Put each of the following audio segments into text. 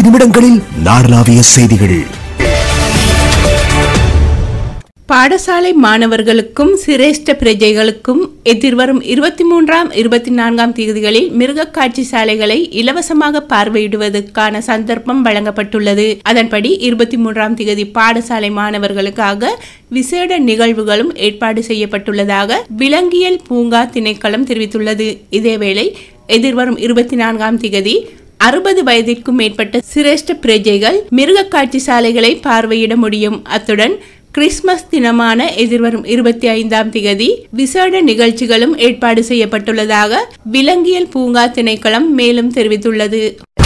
நிமிடங்களில் நாடளாவிய செய்திகள் பாடசாலை மாணவர்களுக்கும் சிரேஷ்ட பிரஜைகளுக்கும் எதிர்வரும் இருபத்தி மூன்றாம் இருபத்தி நான்காம் தேதிகளில் மிருகக் காட்சி சாலைகளை இலவசமாக பார்வையிடுவதற்கான சந்தர்ப்பம் வழங்கப்பட்டுள்ளது அதன்படி இருபத்தி மூன்றாம் தேதி பாடசாலை மாணவர்களுக்காக விசேட நிகழ்வுகளும் ஏற்பாடு செய்யப்பட்டுள்ளதாக விலங்கியல் பூங்கா திணைக்களம் தெரிவித்துள்ளது இதேவேளை எதிர்வரும் இருபத்தி நான்காம் தேதி அறுபது வயதிற்கும் மேற்பட்ட சிரேஷ்ட பிரஜைகள் மிருகக் காட்சி சாலைகளை பார்வையிட முடியும் அத்துடன் கிறிஸ்துமஸ் தினமான எதிர்வரும் இருபத்தி ஐந்தாம் திகதி விசேட நிகழ்ச்சிகளும் ஏற்பாடு செய்யப்பட்டுள்ளதாக விலங்கியல் பூங்கா திணைக்களம் மேலும் தெரிவித்துள்ளது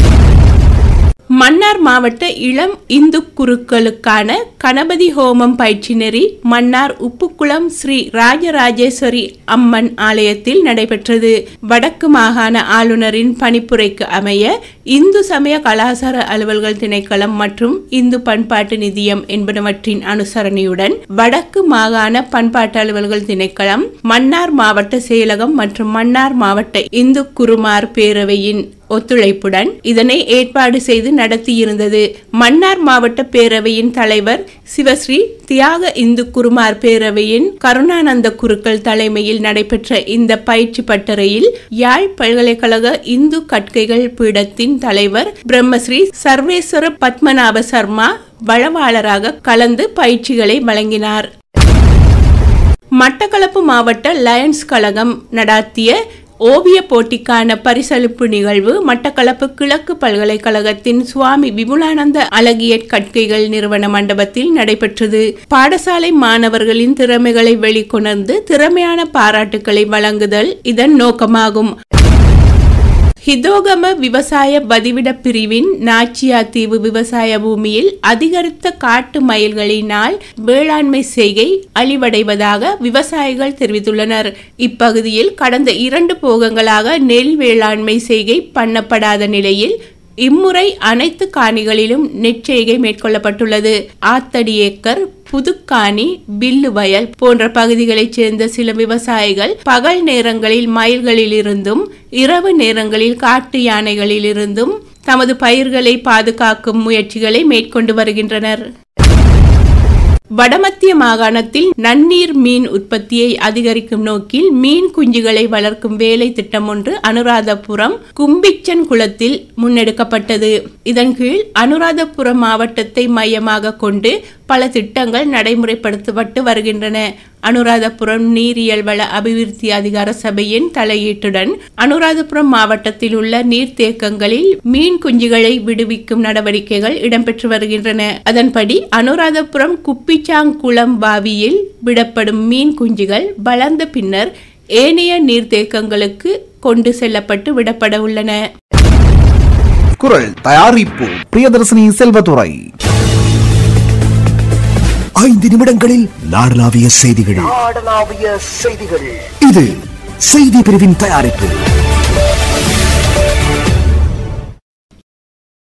மன்னார் மாவட்ட இளம் இந்து குருக்களுக்கான கணபதி ஹோமம் பயிற்சி நெறி மன்னார் உப்புக்குளம் ஸ்ரீ ராஜராஜேஸ்வரி அம்மன் ஆலயத்தில் நடைபெற்றது வடக்கு மாகாண ஆளுநரின் பணிப்புரைக்கு அமைய இந்து சமய கலாசார அலுவல்கள் திணைக்களம் மற்றும் இந்து பண்பாட்டு நிதியம் என்பனவற்றின் அனுசரணையுடன் வடக்கு மாகாண பண்பாட்டு அலுவல்கள் திணைக்களம் மன்னார் மாவட்ட செயலகம் மற்றும் மன்னார் மாவட்ட இந்து குருமார் பேரவையின் ஒத்துழைப்புடன் இதனை ஏற்பாடு செய்து நடத்தியிருந்தது மன்னார் மாவட்ட பேரவையின் தலைவர் சிவஸ்ரீ தியாக இந்து குருமார் பேரவையின் கருணானந்த குருக்கள் தலைமையில் நடைபெற்ற இந்த பயிற்சி பட்டறையில் யாழ் பல்கலைக்கழக இந்து கற்கைகள் பீடத்தின் தலைவர் பிரம்மஸ்ரீ சர்வேஸ்வர பத்மநாப சர்மா வளவாளராக கலந்து பயிற்சிகளை வழங்கினார் மட்டக்களப்பு மாவட்ட லயன்ஸ் கழகம் நடாத்திய ஓவிய போட்டிக்கான பரிசளிப்பு நிகழ்வு மட்டக்களப்பு கிழக்கு பல்கலைக்கழகத்தின் சுவாமி விபுலானந்த அழகிய கற்கைகள் நிறுவன மண்டபத்தில் நடைபெற்றது பாடசாலை மாணவர்களின் திறமைகளை வெளிக்கொணர்ந்து திறமையான பாராட்டுக்களை வழங்குதல் இதன் நோக்கமாகும் ஹிதோகம விவசாய பதிவிட பிரிவின் நாச்சியா தீவு விவசாய பூமியில் அதிகரித்த காட்டு மயில்களினால் வேளாண்மை செய்கை அழிவடைவதாக விவசாயிகள் தெரிவித்துள்ளனர் இப்பகுதியில் கடந்த இரண்டு போகங்களாக நெல் வேளாண்மை செய்கை பண்ணப்படாத நிலையில் இம்முறை அனைத்து காணிகளிலும் நெற்செய்கை மேற்கொள்ளப்பட்டுள்ளது ஆத்தடி ஏக்கர் புதுக்காணி பில்லு வயல் போன்ற பகுதிகளைச் சேர்ந்த சில விவசாயிகள் பகல் நேரங்களில் மயில்களிலிருந்தும் இரவு நேரங்களில் காட்டு யானைகளிலிருந்தும் தமது பயிர்களை பாதுகாக்கும் முயற்சிகளை மேற்கொண்டு வருகின்றனர் வடமத்திய மாகாணத்தில் நன்னீர் மீன் உற்பத்தியை அதிகரிக்கும் நோக்கில் மீன் குஞ்சுகளை வளர்க்கும் வேலை திட்டம் ஒன்று அனுராதபுரம் கும்பிச்சன் குளத்தில் முன்னெடுக்கப்பட்டது இதன் கீழ் அனுராதபுரம் மாவட்டத்தை மையமாக கொண்டு பல திட்டங்கள் நடைமுறைப்படுத்தப்பட்டு வருகின்றன அனுராதபுரம் நீரியல் வள அபிவிருத்தி அதிகார சபையின் தலையீட்டுடன் அனுராதபுரம் மாவட்டத்தில் உள்ள நீர்த்தேக்கங்களில் மீன் குஞ்சுகளை விடுவிக்கும் நடவடிக்கைகள் இடம்பெற்று வருகின்றன அதன்படி அனுராதபுரம் குப்பிச்சாங்குளம் பாவியில் விடப்படும் மீன் குஞ்சுகள் வளர்ந்த பின்னர் ஏனைய நீர்த்தேக்கங்களுக்கு கொண்டு செல்லப்பட்டு விடப்பட உள்ளன குரல் தயாரிப்பு பிரியதர்சினி செல்வதுரை ஐந்து நிமிடங்களில் நாடளாவிய செய்திகள் நாடளாவிய செய்திகள் இது செய்தி பிரிவின் தயாரிப்பு